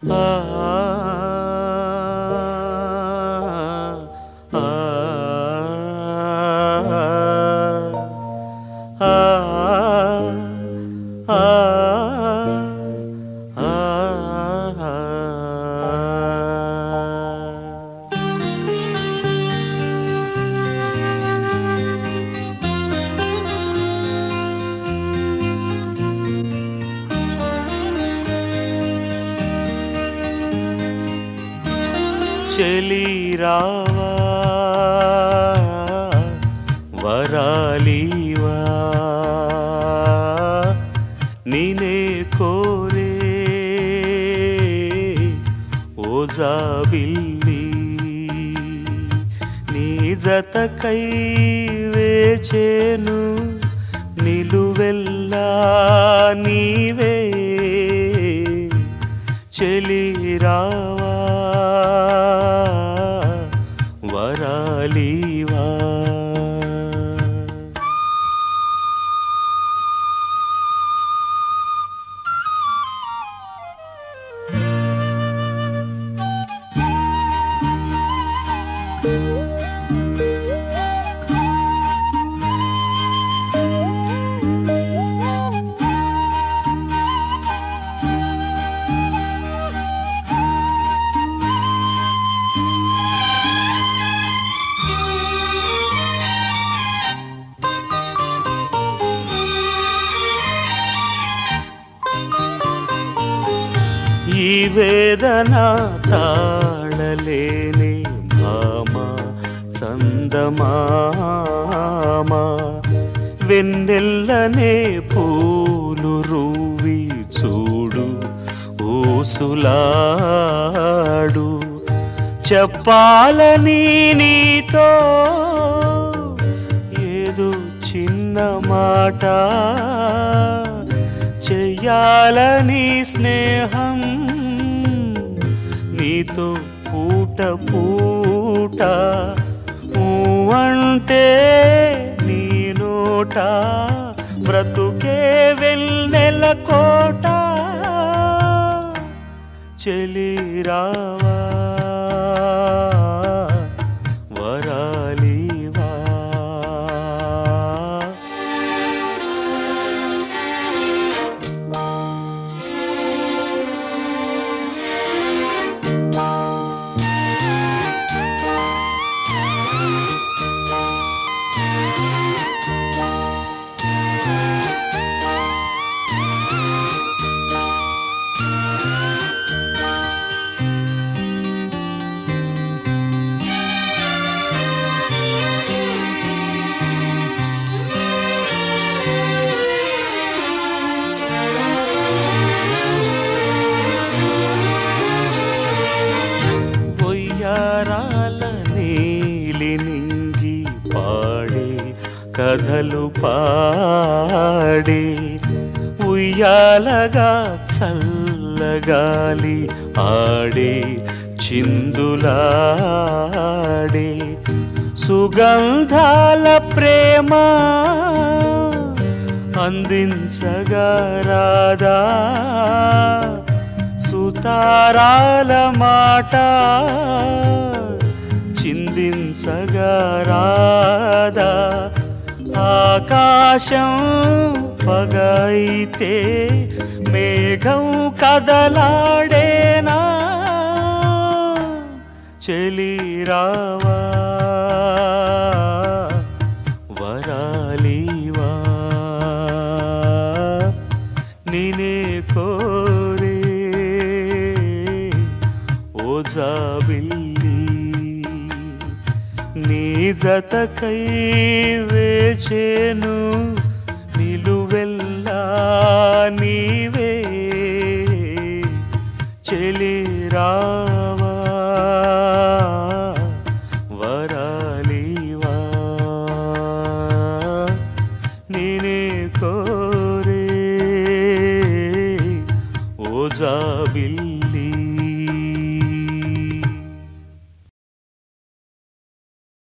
ఆ ఆ ఆ చెలి రావా వరాలీవా నినే కోరే ఓజాబిల్లి నీ జతకై వేచేను నిలువెల్లా నీవే చెలి రావా వరాలీవా ఈ వేదన తాళలేని భామ చందమామ వెన్నెల్లనే పూలు రూవి చూడు ఊసులాడు చెప్పాలని నీతో ఏదో చిన్న మాట చెయ్యాలని స్నేహం నీతో పూట పూట ఊ అంటే నీ నోట బ్రతుకే వెన్నెల కోట చెలి రావా వరాలీవా పొయ్యారాల నీలి నింగి పాడే కథలు పాడే ఉయ్యాలగా చల్లగాలి ఆడే చిందులాడే సుగంధాల ప్రేమ అందించగా రాదా సుతారాల మాట చిందించగా రాదా ఆకాశం పగైతే మేఘం కదలాడేనా చెలి రావా వరాలీవా నినే కోరే ఓజాబిల్లి నీ జతకై వేచేను నిలువెల్లా నీవే చెలి రావా వరాలీవా నేనే కోరే ఓజాబిల్